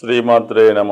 శ్రీమాత్రే నమ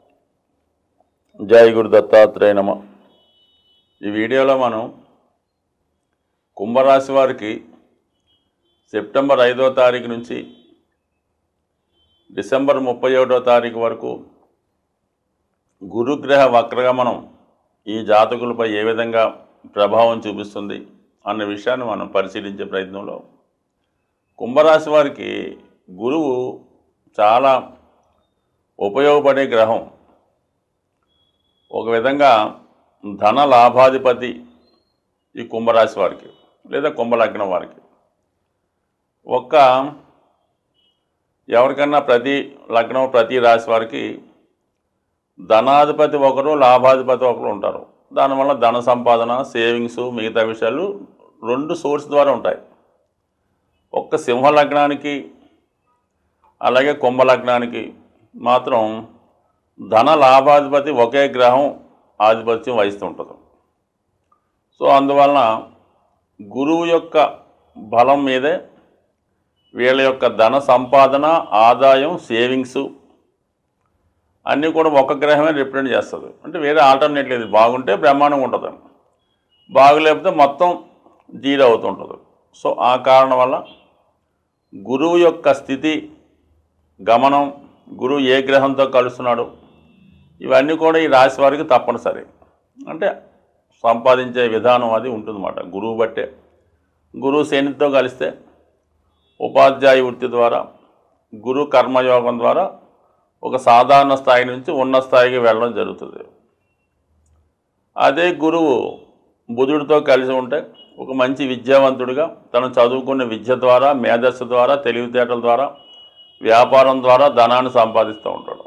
జై గురు దత్తాత్రేయ నమ ఈ వీడియోలో మనం కుంభరాశి వారికి సెప్టెంబర్ ఐదో తారీఖు నుంచి డిసెంబర్ ముప్పై ఒకటో తారీఖు వరకు గురుగ్రహ వక్రగమనం ఈ జాతకులపై ఏ విధంగా ప్రభావం చూపిస్తుంది అన్న విషయాన్ని మనం పరిశీలించే ప్రయత్నంలో కుంభరాశి వారికి గురువు చాలా ఉపయోగపడే గ్రహం ఒక విధంగా ధన లాభాధిపతి ఈ కుంభరాశి వారికి లేదా కుంభలగ్నం వారికి ఒక్క ఎవరికన్నా ప్రతి లగ్నం ప్రతి రాశి వారికి ధనాధిపతి ఒకరు లాభాధిపతి ఒకరు ఉంటారు దానివల్ల ధన సంపాదన సేవింగ్స్ మిగతా విషయాలు రెండు సోర్స్ ద్వారా ఉంటాయి ఒక్క సింహ లగ్నానికి అలాగే కుంభ లగ్నానికి మాత్రం ధన లాభాధిపతి ఒకే గ్రహం ఆధిపత్యం వహిస్తూ ఉంటుంది సో అందువలన గురువు యొక్క బలం మీదే వీళ్ళ యొక్క ధన సంపాదన ఆదాయం సేవింగ్స్ అన్నీ కూడా ఒక గ్రహమే రిప్రజెంట్ చేస్తుంది అంటే వేరే ఆల్టర్నేట్ లేదు బాగుంటే బ్రహ్మాండంగా ఉంటుంది బాగులేకపోతే మొత్తం జీరో అవుతుంటుంది సో ఆ కారణం వల్ల గురువు యొక్క స్థితి గమనం గురువు ఏ గ్రహంతో కలుస్తున్నాడు ఇవన్నీ కూడా ఈ రాశి వారికి తప్పనిసరి అంటే సంపాదించే విధానం అది ఉంటుందన్నమాట గురువు బట్టే గురువు శనితో కలిస్తే ఉపాధ్యాయ వృత్తి ద్వారా గురు కర్మయోగం ద్వారా ఒక సాధారణ స్థాయి నుంచి ఉన్న స్థాయికి వెళ్ళడం జరుగుతుంది అదే గురువు బుధుడితో కలిసి ఉంటే ఒక మంచి విద్యావంతుడిగా తను చదువుకున్న విద్య ద్వారా మేధస్సు ద్వారా తెలివితేటల ద్వారా వ్యాపారం ద్వారా ధనాన్ని సంపాదిస్తూ ఉంటాడు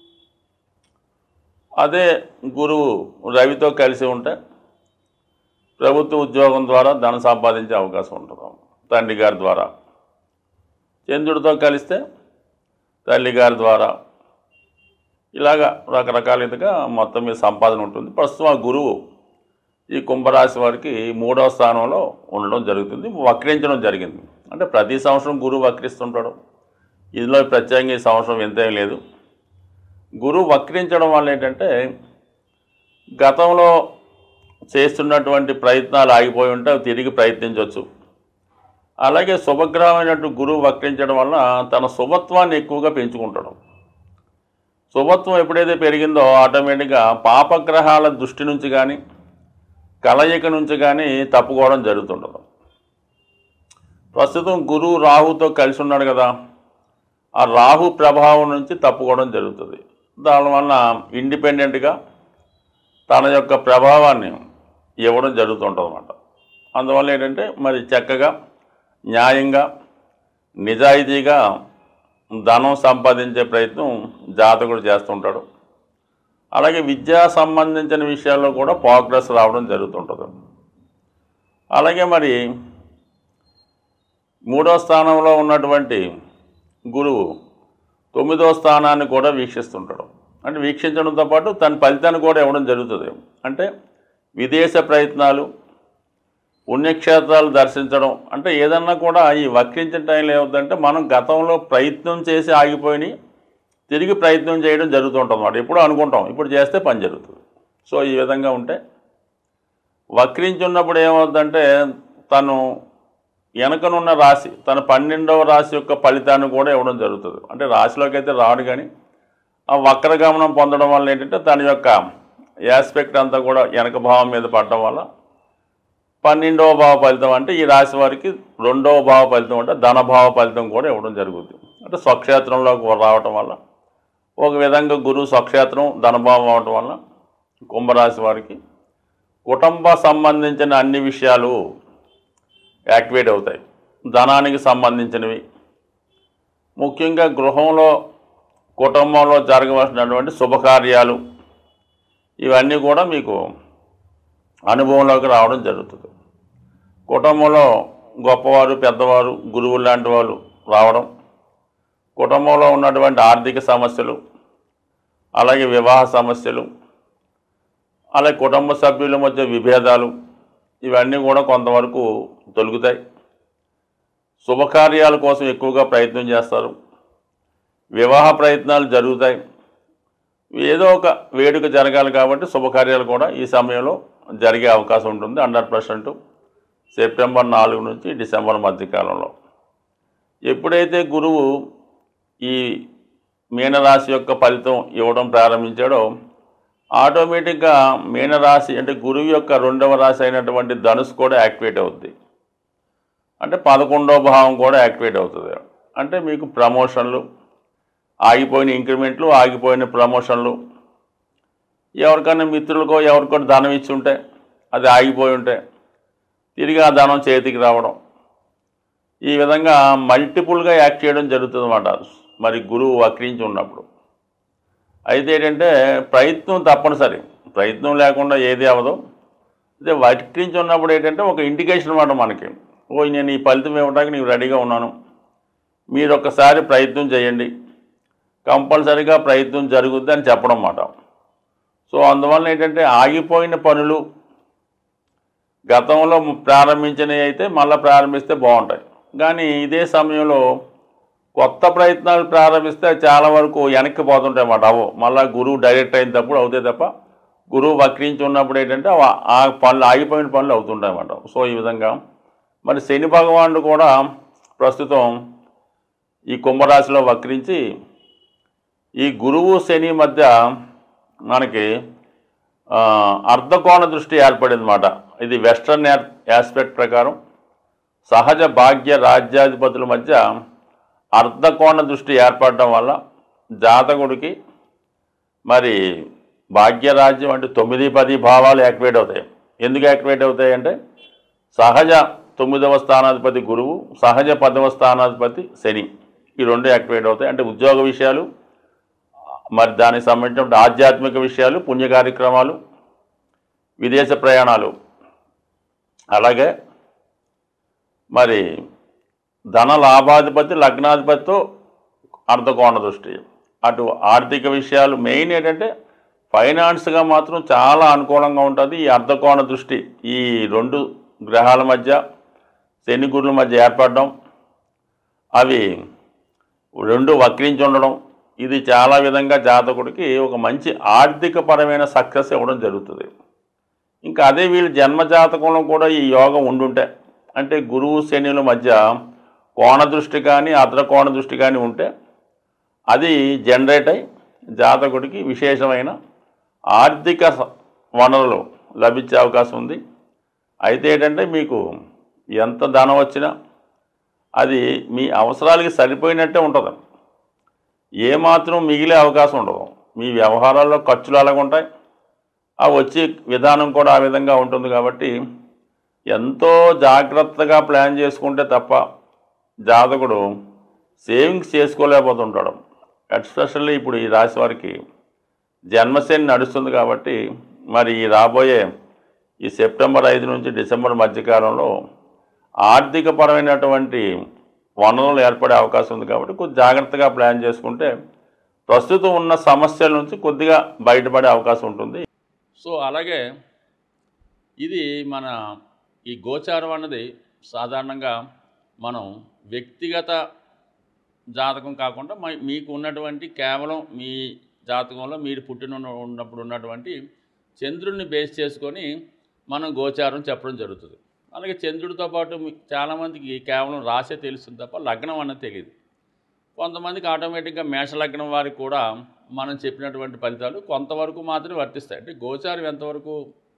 అదే గురువు రవితో కలిసి ఉంటే ప్రభుత్వ ఉద్యోగం ద్వారా ధనం సంపాదించే అవకాశం ఉంటుంది తండ్రి గారి ద్వారా చంద్రుడితో కలిస్తే తల్లి గారి ద్వారా ఇలాగా రకరకాలుగా మొత్తం మీద సంపాదన ఉంటుంది ప్రస్తుతం ఆ గురువు ఈ కుంభరాశి వారికి మూడవ స్థానంలో ఉండడం జరుగుతుంది వక్రించడం జరిగింది అంటే ప్రతి సంవత్సరం గురువు వక్రిస్తుంటాడు ఇందులో ప్రత్యేకంగా ఈ సంవత్సరం ఎంతేం లేదు గురువు వక్రించడం వల్ల ఏంటంటే గతంలో చేస్తున్నటువంటి ప్రయత్నాలు ఆగిపోయి ఉంటే అవి తిరిగి ప్రయత్నించవచ్చు అలాగే శుభగ్రహమైనట్టు గురువు వక్రించడం వల్ల తన శుభత్వాన్ని ఎక్కువగా పెంచుకుంటాడు శుభత్వం ఎప్పుడైతే పెరిగిందో ఆటోమేటిక్గా పాపగ్రహాల దృష్టి నుంచి కానీ కలయిక నుంచి కానీ తప్పుకోవడం జరుగుతుండదు ప్రస్తుతం గురువు రాహుతో కలిసి ఉన్నాడు కదా ఆ రాహు ప్రభావం నుంచి తప్పుకోవడం జరుగుతుంది దానివల్ల ఇండిపెండెంట్గా తన యొక్క ప్రభావాన్ని ఇవ్వడం జరుగుతుంటుంది అన్నమాట అందువల్ల ఏంటంటే మరి చక్కగా న్యాయంగా నిజాయితీగా ధనం సంపాదించే ప్రయత్నం జాతకుడు చేస్తుంటాడు అలాగే విద్యా సంబంధించిన విషయాల్లో కూడా ప్రోగ్రెస్ రావడం జరుగుతుంటుంది అలాగే మరి మూడో స్థానంలో ఉన్నటువంటి గురువు తొమ్మిదో స్థానాన్ని కూడా వీక్షిస్తుంటాడు అంటే వీక్షించడంతో పాటు తన ఫలితాన్ని కూడా ఇవ్వడం జరుగుతుంది అంటే విదేశ ప్రయత్నాలు పుణ్యక్షేత్రాలు దర్శించడం అంటే ఏదన్నా కూడా ఈ వక్రించిన టైంలో ఏమవుతుందంటే మనం గతంలో ప్రయత్నం చేసి ఆగిపోయి తిరిగి ప్రయత్నం చేయడం జరుగుతుంటుంది అన్నమాట ఎప్పుడు అనుకుంటాం ఇప్పుడు చేస్తే పని జరుగుతుంది సో ఈ విధంగా ఉంటే వక్రించున్నప్పుడు ఏమవుతుందంటే తను వెనకనున్న రాశి తన పన్నెండవ రాశి యొక్క ఫలితాన్ని కూడా ఇవ్వడం జరుగుతుంది అంటే రాశిలోకి అయితే రాడు కానీ ఆ వక్రగమనం పొందడం వల్ల ఏంటంటే తన యొక్క యాస్పెక్ట్ అంతా కూడా వెనక భావం మీద పడడం వల్ల పన్నెండవ భావ ఫలితం అంటే ఈ రాశి వారికి రెండవ భావ ఫలితం అంటే ధనభావ ఫలితం కూడా ఇవ్వడం జరుగుతుంది అంటే స్వక్షేత్రంలోకి రావటం వల్ల ఒక విధంగా గురువు స్వక్షేత్రం ధనభావం అవటం వల్ల కుంభరాశి వారికి కుటుంబ సంబంధించిన అన్ని విషయాలు యాక్టివేట్ అవుతాయి ధనానికి సంబంధించినవి ముఖ్యంగా గృహంలో కుటుంబంలో జరగవలసినటువంటి శుభకార్యాలు ఇవన్నీ కూడా మీకు అనుభవంలోకి రావడం జరుగుతుంది కుటుంబంలో గొప్పవారు పెద్దవారు గురువులు లాంటి వాళ్ళు రావడం కుటుంబంలో ఉన్నటువంటి ఆర్థిక సమస్యలు అలాగే వివాహ సమస్యలు అలాగే కుటుంబ సభ్యుల మధ్య విభేదాలు ఇవన్నీ కూడా కొంతవరకు తొలుగుతాయి శుభకార్యాల కోసం ఎక్కువగా ప్రయత్నం చేస్తారు వివాహ ప్రయత్నాలు జరుగుతాయి ఏదో ఒక వేడుక జరగాలి కాబట్టి శుభకార్యాలు కూడా ఈ సమయంలో జరిగే అవకాశం ఉంటుంది హండ్రెడ్ పర్సెంట్ సెప్టెంబర్ నాలుగు నుంచి డిసెంబర్ మధ్యకాలంలో ఎప్పుడైతే గురువు ఈ మీనరాశి యొక్క ఫలితం ఇవ్వడం ప్రారంభించాడో ఆటోమేటిక్గా మీనరాశి అంటే గురువు యొక్క రెండవ రాశి అయినటువంటి ధనుసు కూడా యాక్టివేట్ అవుద్ది అంటే పదకొండవ భావం కూడా యాక్టివేట్ అవుతుంది అంటే మీకు ప్రమోషన్లు ఆగిపోయిన ఇంక్రిమెంట్లు ఆగిపోయిన ప్రమోషన్లు ఎవరికైనా మిత్రులకో ఎవరికో ధనం ఇచ్చి ఉంటే అది ఆగిపోయి ఉంటే తిరిగి ఆ ధనం చేతికి రావడం ఈ విధంగా మల్టిపుల్గా యాక్ట్ చేయడం జరుగుతుంది అన్నమాట మరి గురువు వక్రించి ఉన్నప్పుడు అయితే ఏంటంటే ప్రయత్నం తప్పనిసరి ప్రయత్నం లేకుండా ఏది అవ్వదు అదే వక్రించి ఉన్నప్పుడు ఏంటంటే ఒక ఇండికేషన్ అన్నమాట మనకి ఓ నేను ఈ ఫలితం ఇవ్వడానికి నేను రెడీగా ఉన్నాను మీరు ఒక్కసారి ప్రయత్నం చేయండి కంపల్సరీగా ప్రయత్నం జరుగుద్ది అని చెప్పడం అన్నమాట సో అందువల్ల ఏంటంటే ఆగిపోయిన పనులు గతంలో ప్రారంభించినవి అయితే మళ్ళీ ప్రారంభిస్తే బాగుంటాయి కానీ ఇదే సమయంలో కొత్త ప్రయత్నాలు ప్రారంభిస్తే చాలా వరకు వెనక్కి పోతుంటాయి అన్నమాట అవు మళ్ళీ గురువు డైరెక్ట్ అయినప్పుడు అవుతాయి తప్ప గురువు వక్రించి ఉన్నప్పుడు ఏంటంటే ఆ- ఆ పనులు ఆగిపోయిన పనులు అవుతుంటాయి అన్నమాట సో ఈ విధంగా మరి శని భగవానుడు కూడా ప్రస్తుతం ఈ కుంభరాశిలో వక్రించి ఈ గురువు శని మధ్య మనకి ఆ, అర్ధకోణ దృష్టి ఏర్పడింది అనమాట ఇది వెస్టర్న్ ఆస్పెక్ట్ ప్రకారం సహజ భాగ్య రాజ్యాధిపతుల మధ్య అర్ధకోణ దృష్టి ఏర్పడడం వల్ల జాతకుడికి మరి భాగ్యరాజ్యం అంటే తొమ్మిది పది భావాలు యాక్టివేట్ అవుతాయి ఎందుకు యాక్టివేట్ అవుతాయి అంటే సహజ తొమ్మిదవ స్థానాధిపతి గురువు సహజ పదవ స్థానాధిపతి శని ఈ రెండు యాక్టివేట్ అవుతాయి అంటే ఉద్యోగ విషయాలు మరి దానికి సంబంధించిన ఆధ్యాత్మిక విషయాలు పుణ్య కార్యక్రమాలు విదేశ ప్రయాణాలు అలాగే మరి ధన లాభాధిపతి లగ్నాధిపతితో అర్ధకోణ దృష్టి అటు ఆర్థిక విషయాలు మెయిన్ ఏంటంటే ఫైనాన్స్గా మాత్రం చాలా అనుకూలంగా ఉంటుంది ఈ అర్ధకోణ దృష్టి ఈ రెండు గ్రహాల మధ్య శని గురుల మధ్య ఏర్పడడం అవి రెండు వక్రించి ఉండడం ఇది చాలా విధంగా జాతకుడికి ఒక మంచి ఆర్థిక పరమైన సక్సెస్ ఇవ్వడం జరుగుతుంది ఇంకా అదే వీళ్ళ జన్మ జాతకంలో కూడా ఈ యోగం ఉండుంటే అంటే గురువు శనిల మధ్య కోణ దృష్టి కానీ అర్ధ కోణ దృష్టి కానీ ఉంటే అది జనరేట్ అయి జాతకుడికి విశేషమైన ఆర్థిక స- వనరులు లభించే అవకాశం ఉంది అయితే ఏంటంటే మీకు ఎంత ధనం వచ్చినా అది మీ అవసరాలకి సరిపోయినట్టే ఉంటుంది ఏమాత్రం మిగిలే అవకాశం ఉండదు మీ వ్యవహారాల్లో ఖర్చులు అలాగ ఉంటాయి ఆ వచ్చే విధానం కూడా ఆ విధంగా ఉంటుంది కాబట్టి ఎంతో జాగ్రత్తగా ప్లాన్ చేసుకుంటే తప్ప జాతకుడు సేవింగ్స్ చేసుకోలేకపోతుంటాడు ఎస్పెషల్లీ ఇప్పుడు ఈ రాశి వారికి జన్మశని నడుస్తుంది కాబట్టి మరి ఈ రాబోయే ఈ సెప్టెంబర్ ఐదు నుంచి డిసెంబర్ మధ్యకాలంలో ఆర్థికపరమైనటువంటి వనరులు ఏర్పడే అవకాశం ఉంది కాబట్టి కొద్ది జాగ్రత్తగా ప్లాన్ చేసుకుంటే ప్రస్తుతం ఉన్న సమస్యల నుంచి కొద్దిగా బయటపడే అవకాశం ఉంటుంది సో అలాగే ఇది మన ఈ గోచారం అన్నది సాధారణంగా మనం వ్యక్తిగత జాతకం కాకుండా మ- మీకు ఉన్నటువంటి కేవలం మీ జాతకంలో మీరు పుట్టిన ఉన్న- ఉన్నప్పుడు ఉన్నటువంటి చంద్రుడిని బేస్ చేసుకొని మనం గోచారం చెప్పడం జరుగుతుంది అలాగే చంద్రుడితో పాటు మీ- చాలామందికి కేవలం రాసే తెలుస్తుంది తప్ప లగ్నం అన్నది తెలియదు కొంతమందికి ఆటోమేటిక్గా మేషలగ్నం వారికి కూడా మనం చెప్పినటువంటి ఫలితాలు కొంతవరకు మాత్రమే వర్తిస్తాయి అంటే గోచారం ఎంతవరకు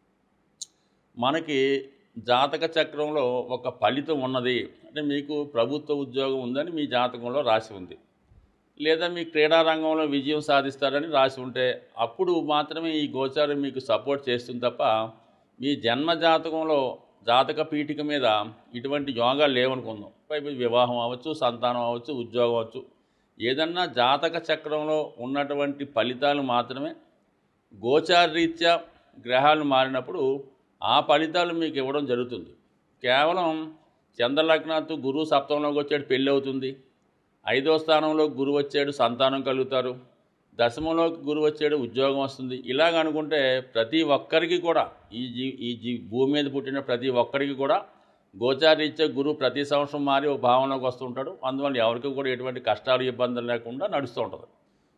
మనకి జాతక చక్రంలో ఒక ఫలితం ఉన్నది అంటే మీకు ప్రభుత్వ ఉద్యోగం ఉందని మీ జాతకంలో రాసి ఉంది లేదా మీ క్రీడా రంగంలో విజయం సాధిస్తారని రాసి ఉంటే అప్పుడు మాత్రమే ఈ గోచారం మీకు సపోర్ట్ చేస్తుంది తప్ప మీ జన్మ జాతకంలో జాతక పీఠిక మీద ఇటువంటి యోగాలు లేవనుకుందాం పైపు వివాహం అవ్వచ్చు సంతానం అవ్వచ్చు ఉద్యోగం అవ్వచ్చు ఏదన్నా జాతక చక్రంలో ఉన్నటువంటి ఫలితాలు మాత్రమే గోచారరీత్యా గ్రహాలు మారినప్పుడు ఆ ఫలితాలు మీకు ఇవ్వడం జరుగుతుంది కేవలం చంద్రలగ్నాత్తు గురువు సప్తంలోకి వచ్చాడు పెళ్ళి అవుతుంది ఐదో స్థానంలో గురువు వచ్చాడు సంతానం కలుగుతారు దశమంలోకి గురువు వచ్చాడు ఉద్యోగం వస్తుంది ఇలాగ అనుకుంటే ప్రతి ఒక్కరికి కూడా ఈ జీ ఈ జీ భూమి మీద పుట్టిన ప్రతి ఒక్కరికి కూడా గోచారీత్యా గురువు ప్రతి సంవత్సరం మారి ఒక భావనలోకి వస్తుంటాడు అందువల్ల ఎవరికి కూడా ఎటువంటి కష్టాలు ఇబ్బందులు లేకుండా నడుస్తూ ఉంటుంది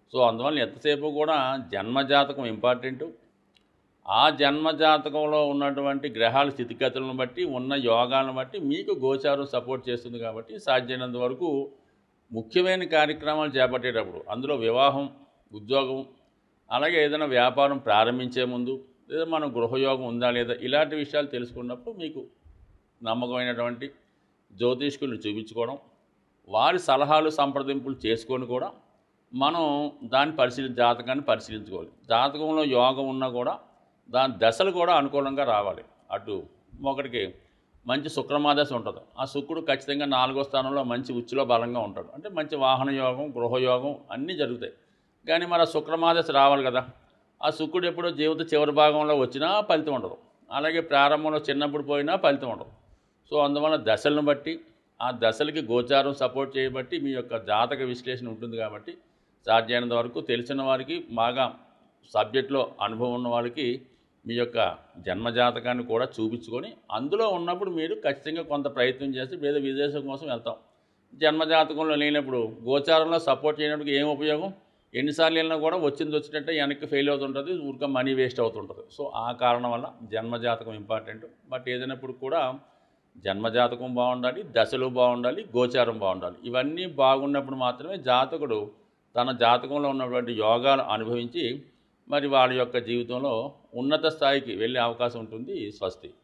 సో అందువల్ల ఎంతసేపు కూడా జన్మజాతకం ఇంపార్టెంటు ఆ జన్మ జాతకంలో ఉన్నటువంటి గ్రహాల స్థితిగతులను బట్టి ఉన్న యోగాలను బట్టి మీకు గోచారం సపోర్ట్ చేస్తుంది కాబట్టి సాధ్యమైనంత వరకు ముఖ్యమైన కార్యక్రమాలు చేపట్టేటప్పుడు అందులో వివాహం ఉద్యోగం అలాగే ఏదైనా వ్యాపారం ప్రారంభించే ముందు లేదా మనం గృహయోగం ఉందా లేదా ఇలాంటి విషయాలు తెలుసుకున్నప్పుడు మీకు నమ్మకమైనటువంటి జ్యోతిష్కులను చూపించుకోవడం వారి సలహాలు సంప్రదింపులు చేసుకొని కూడా మనం దాన్ని పరిశీలి జాతకాన్ని పరిశీలించుకోవాలి జాతకంలో యోగం ఉన్నా కూడా దాని దశలు కూడా అనుకూలంగా రావాలి అటు ఒకటికి మంచి శుక్రమాదశ ఉంటుంది ఆ శుక్రుడు ఖచ్చితంగా నాలుగో స్థానంలో మంచి ఉచ్చులో బలంగా ఉంటాడు అంటే మంచి వాహన యోగం గృహయోగం అన్నీ జరుగుతాయి కానీ మరి ఆ శుక్రమాదశ రావాలి కదా ఆ శుక్రుడు ఎప్పుడో జీవిత చివరి భాగంలో వచ్చినా ఫలితం ఉండదు అలాగే ప్రారంభంలో చిన్నప్పుడు పోయినా ఫలితం ఉండదు సో అందువల్ల దశలను బట్టి ఆ దశలకి గోచారం సపోర్ట్ చేయబట్టి మీ యొక్క జాతక విశ్లేషణ ఉంటుంది కాబట్టి సాధ్యమైనంత వరకు తెలిసిన వారికి బాగా సబ్జెక్ట్లో అనుభవం ఉన్న వాళ్ళకి మీ యొక్క జన్మజాతకాన్ని కూడా చూపించుకొని అందులో ఉన్నప్పుడు మీరు ఖచ్చితంగా కొంత ప్రయత్నం చేసి వేరే విదేశం కోసం వెళ్తాం జన్మజాతకంలో లేనప్పుడు గోచారంలో సపోర్ట్ చేయడానికి ఏం ఉపయోగం ఎన్నిసార్లు వెళ్ళినా కూడా వచ్చింది వచ్చినట్టే వెనక్కి ఫెయిల్ అవుతుంటుంది ఊరికే మనీ వేస్ట్ అవుతుంటుంది సో ఆ కారణం వల్ల జన్మజాతకం ఇంపార్టెంట్ బట్ ఏదైనప్పుడు కూడా జన్మజాతకం బాగుండాలి దశలు బాగుండాలి గోచారం బాగుండాలి ఇవన్నీ బాగున్నప్పుడు మాత్రమే జాతకుడు తన జాతకంలో ఉన్నటువంటి యోగాలు అనుభవించి మరి వాళ్ళ యొక్క జీవితంలో ఉన్నత స్థాయికి వెళ్ళే అవకాశం ఉంటుంది స్వస్తి